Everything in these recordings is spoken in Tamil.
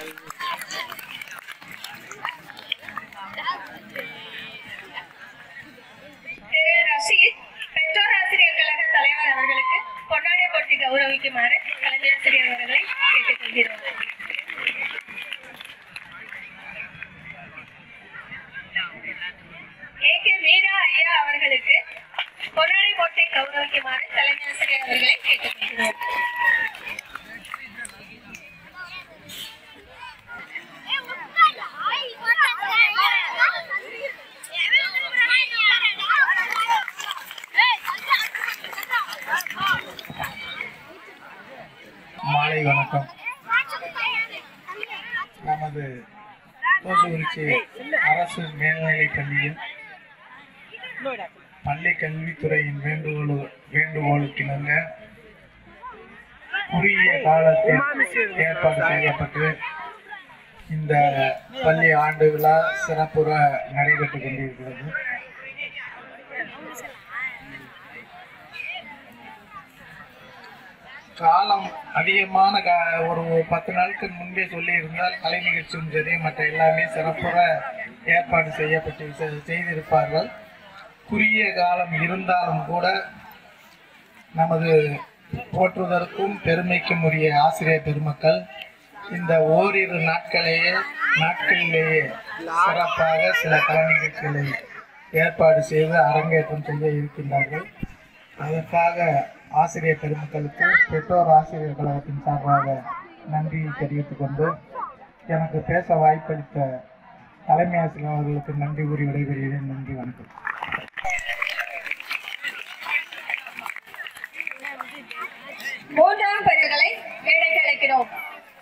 திரு ரஷீத் பெற்றோர் ஆசிரியர் கழக தலைவர் அவர்களுக்கு பொன்னாடை போட்டி கௌரவிக்குமாறு கலைஞர் ஆசிரியர் அவர்களை கேட்டுக்கொள்கிறோம் ஏ கே மீரா ஐயா அவர்களுக்கு பொன்னாடை போட்டி கௌரவிக்குமாறு தலைமை ஆசிரியர் அவர்களை கேட்டுக்கொள்கிறோம் மாலை வணக்கம் நமது தோசுகுறிச்சி அரசு மேல்நிலைப் பள்ளியில் பள்ளி கல்வித்துறையின் வேண்டுகோள் வேண்டுகோளுக்கிணங்க குறுகிய காலத்தில் ஏற்பாடு செய்யப்பட்டு இந்த பள்ளி ஆண்டு விழா சிறப்புற நடைபெற்றுக் கொண்டிருக்கிறது காலம் அதிகமான கா- ஒரு பத்து நாளுக்கு முன்பே சொல்லி இருந்தால் கலை நிகழ்ச்சியும் சரி மற்ற எல்லாமே சிறப்புற ஏற்பாடு செய்யப்பட்டு செ- செய்திருப்பார்கள் குறுகிய காலம் இருந்தாலும் கூட நமது போற்றுவதற்கும் பெருமைக்கும் உரிய ஆசிரியர் பெருமக்கள் இந்த ஓரிரு நாட்களையே நாட்களிலேயே சிறப்பாக சில கலை நிகழ்ச்சிகளை ஏற்பாடு செய்து அரங்கேற்றம் செய்ய இருக்கின்றார்கள் அதற்காக ஆசிரியர் பெருமக்களுக்கு பெற்றோர் ஆசிரியர் கழகத்தின் சார்பாக நன்றியை தெரிவித்துக் கொண்டு எனக்கு பேச வாய்ப்பளித்த தலைமை ஆசிரியர் அவர்களுக்கு நன்றி கூறி விடைபெறுகிறேன் நன்றி வணக்கம் மூன்றாம் பரிவுகளை மேடைக்கு அழைக்கிறோம்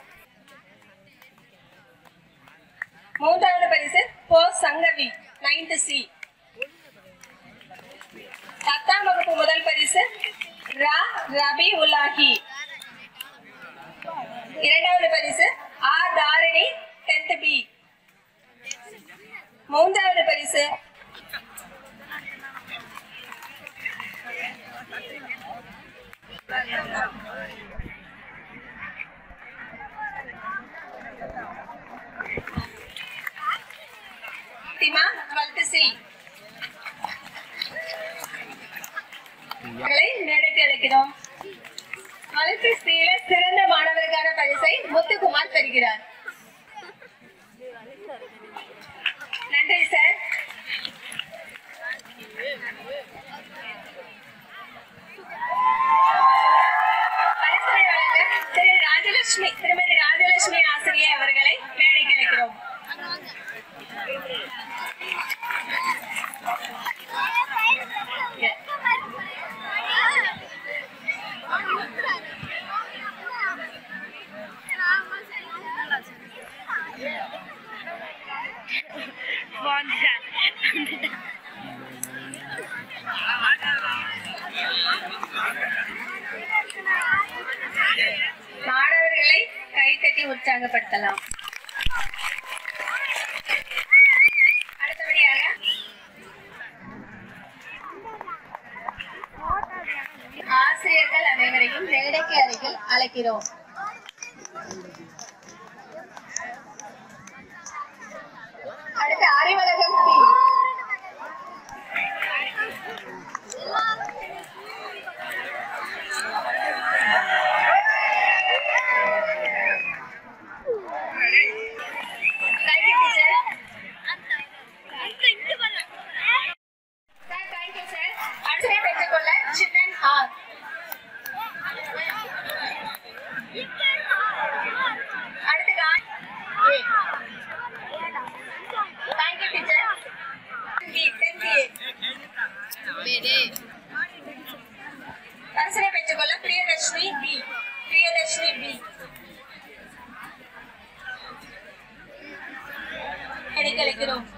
மூன்றாவது பரிசு போ சங்கவி நைன்த் சி பத்தாம் வகுப்பு முதல் பரிசு ரா ரபி உல்லாஹி இரண்டாவது பரிசு ஆ தாரிணி டென்த் பி மூன்றாவது பரிசு திமா டுவெல்த் சி களை மேடைக்கு அழைக்கிறோம் டுவெல்த் சியில சிறந்த மாணவருக்கான பரிசை முத்துக்குமார் பெறுகிறார் நன்றி சார் பரிசை வழங்க திரு ராஜலட்சுமி திருமதி ராஜலட்சுமி ஆசிரியர் அவர்களை மேடைக்கு அழைக்கிறோம் மாணவர்களை கைத்தட்டி உற்சாகப்படுத்தலாம் அடுத்தபடியாக ஆசிரியர்கள் அனைவரையும் மேடைக்கு அருகில் அழைக்கிறோம் அடுத்து Arivazhagam B thank you teacher sir thank you sir அடுத்து பெற்றுக்கொள்ள சின்னன் ஆர் அடுத்து காய் A thank you teacher B tenth A அரசனை பெற்றுக்கொள்ள பிரியதர்ஷினி பி பிரியதர்ஷினி பி கிடைக்கிறோம்